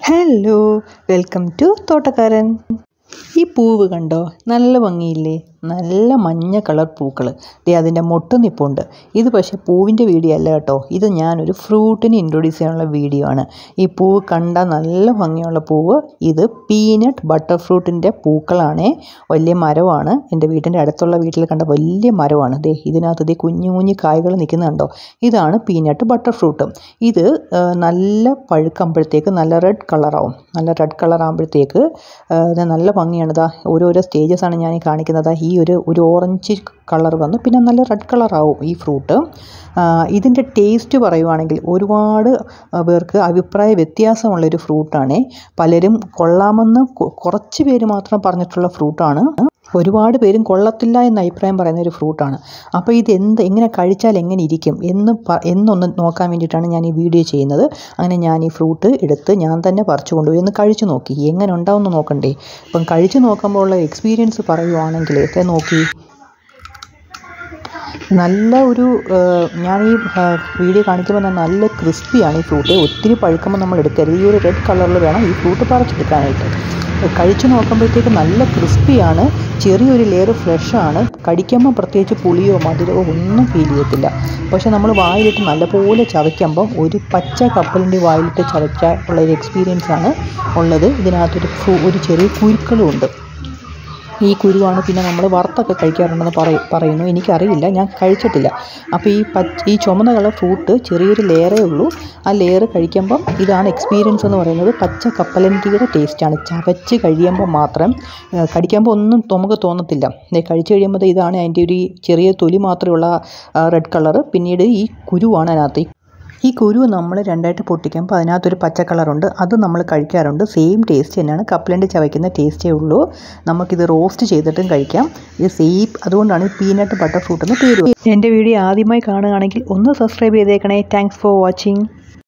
hello welcome to തോട്ടക്കാരൻ ഈ പൂവ് കണ്ടോ നല്ല ഭംഗിയില്ലേ നല്ല മഞ്ഞ കളർ പൂക്കൾ ദേ അതിൻ്റെ മൊട്ട് നിപ്പുണ്ട് ഇത് പക്ഷേ പൂവിൻ്റെ വീഡിയോ അല്ല കേട്ടോ ഇത് ഞാനൊരു ഫ്രൂട്ടിന് ഇൻട്രൊഡ്യൂസ് ചെയ്യാനുള്ള വീഡിയോ ആണ് ഈ പൂവ് കണ്ട നല്ല ഭംഗിയുള്ള പൂവ് ഇത് പീനട്ട് ബട്ടർ ഫ്രൂട്ടിൻ്റെ പൂക്കളാണേ വലിയ മരമാണ് എൻ്റെ വീടിൻ്റെ അടുത്തുള്ള വീട്ടിൽ കണ്ട വലിയ മരമാണ് ദേ ഇതിനകത്ത് ദേ കുഞ്ഞു കുഞ്ഞു കായ്കൾ നിൽക്കുന്നുണ്ടോ ഇതാണ് പീനട്ട് ബട്ടർ ഫ്രൂട്ട് ഇത് ആ, നല്ല പഴുക്കുമ്പോഴത്തേക്ക് നല്ല റെഡ് കളറാവും നല്ല റെഡ് കളർ ആകുമ്പോഴത്തേക്ക് നല്ല ഭംഗിയാണ് ഇതാ ഓരോരോ സ്റ്റേജസ് ആണ് ഞാൻ ഈ കാണിക്കുന്നത് ഈ ഒരു ഒരു ഓറഞ്ച് കളർ വന്നു പിന്നെ നല്ല റെഡ് കളറാവും ഈ ഫ്രൂട്ട് ഇതിൻ്റെ ടേസ്റ്റ് പറയുവാണെങ്കിൽ ഒരുപാട് ആ, പേർക്ക് അഭിപ്രായ വ്യത്യാസമുള്ളൊരു ഫ്രൂട്ടാണ് പലരും കൊള്ളാമെന്ന് കൊ- കുറച്ച് പേര് മാത്രം പറഞ്ഞിട്ടുള്ള ഫ്രൂട്ടാണ് ഒരുപാട് പേരും കൊള്ളത്തില്ല എന്ന അഭിപ്രായം പറയുന്ന ഒരു ഫ്രൂട്ടാണ് അപ്പോൾ ഇത് എന്ത് എങ്ങനെ കഴിച്ചാൽ എങ്ങനെ ഇരിക്കും എന്ന് പ എന്നൊന്ന് നോക്കാൻ വേണ്ടിയിട്ടാണ് ഞാൻ ഈ വീഡിയോ ചെയ്യുന്നത് അങ്ങനെ ഞാൻ ഈ ഫ്രൂട്ട് എടുത്ത് ഞാൻ തന്നെ പറിച്ചു കൊണ്ടുപോയി ഒന്ന് കഴിച്ചു നോക്കി എങ്ങനെ ഉണ്ടാവുമെന്ന് നോക്കണ്ടേ അപ്പം കഴിച്ചു നോക്കുമ്പോൾ ഉള്ള എക്സ്പീരിയൻസ് പറയുവാണെങ്കിൽ ഇത് നോക്കി നല്ല ഒരു ആ, ഞാൻ ഈ ആ, വീഡിയോ കാണിക്കുമ്പോൾ തന്നെ നല്ല ക്രിസ്പിയാണ് ഈ ഫ്രൂട്ട് ഒത്തിരി പഴുക്കുമ്പോൾ നമ്മൾ എടുക്കരുത് ഈ ഒരു റെഡ് കളറിൽ വേണം ഈ ഫ്രൂട്ട് പറിച്ചെടുക്കാനായിട്ട് കഴിച്ചു നോക്കുമ്പോഴത്തേക്ക് നല്ല ക്രിസ്പിയാണ് ചെറിയൊരു ലെയർ ഫ്രഷാണ് കടിക്കുമ്പോൾ പ്രത്യേകിച്ച് പുളിയോ മധുരമോ ഒന്നും ഫീൽ ചെയ്യത്തില്ല പക്ഷെ നമ്മൾ വായിലിട്ട് നല്ലപോലെ ചവയ്ക്കുമ്പം ഒരു പച്ച കപ്പലിൻ്റെ വായിലിട്ട് ചവയ്ക്കാൻ ഉള്ള ഒരു എക്സ്പീരിയൻസ് ആണ് ഉള്ളത് ഇതിനകത്തൊരു ഫ്രൂ- ഒരു ചെറിയ കുരുക്കളും ഉണ്ട് ഈ കുരുവാണ് പിന്നെ നമ്മൾ വറുത്തൊക്കെ കഴിക്കാറുണ്ടെന്ന് പറയ പറയുന്നു എനിക്കറിയില്ല ഞാൻ കഴിച്ചിട്ടില്ല അപ്പോൾ ഈ പച്ച ഈ ചുമന്ന കളർ ഫ്രൂട്ട് ചെറിയൊരു ലെയറേ ഉള്ളൂ ആ ലെയർ കഴിക്കുമ്പം ഇതാണ് എക്സ്പീരിയൻസ് എന്ന് പറയുന്നത് പച്ച കപ്പലണ്ടിയുടെ ടേസ്റ്റാണ് ചവച്ച് കഴിയുമ്പോൾ മാത്രം ആ, കടിക്കുമ്പോൾ ഒന്നും നമുക്ക് തോന്നത്തില്ല ദേ കഴിച്ച് കഴിയുമ്പോൾ ദേ ഇതാണ് അതിൻ്റെ ഒരു ചെറിയ തൊലി മാത്രമുള്ള റെഡ് കളർ പിന്നീട് ഈ കുരുവാണ് അതിനകത്ത് ഈ ഈ കുരു നമ്മൾ രണ്ടായിട്ട് പൊട്ടിക്കുമ്പോൾ അതിനകത്തൊരു പച്ച കളറുണ്ട് അത് നമ്മൾ കഴിക്കാറുണ്ട് സെയിം ടേസ്റ്റ് തന്നെയാണ് കപ്പലണ്ടി ചവയ്ക്കുന്ന ടേസ്റ്റേ ഉള്ളൂ നമുക്കിത് റോസ്റ്റ് ചെയ്തിട്ടും കഴിക്കാം ഇത് സെയിം അതുകൊണ്ടാണ് പീനട്ട് ബട്ടർ ഫ്രൂട്ട് എന്ന് പേര് എൻ്റെ വീഡിയോ ആദ്യമായി കാണുകയാണെങ്കിൽ ഒന്ന് സബ്സ്ക്രൈബ് ചെയ്തേക്കണേ താങ്ക്സ് ഫോർ വാച്ചിങ്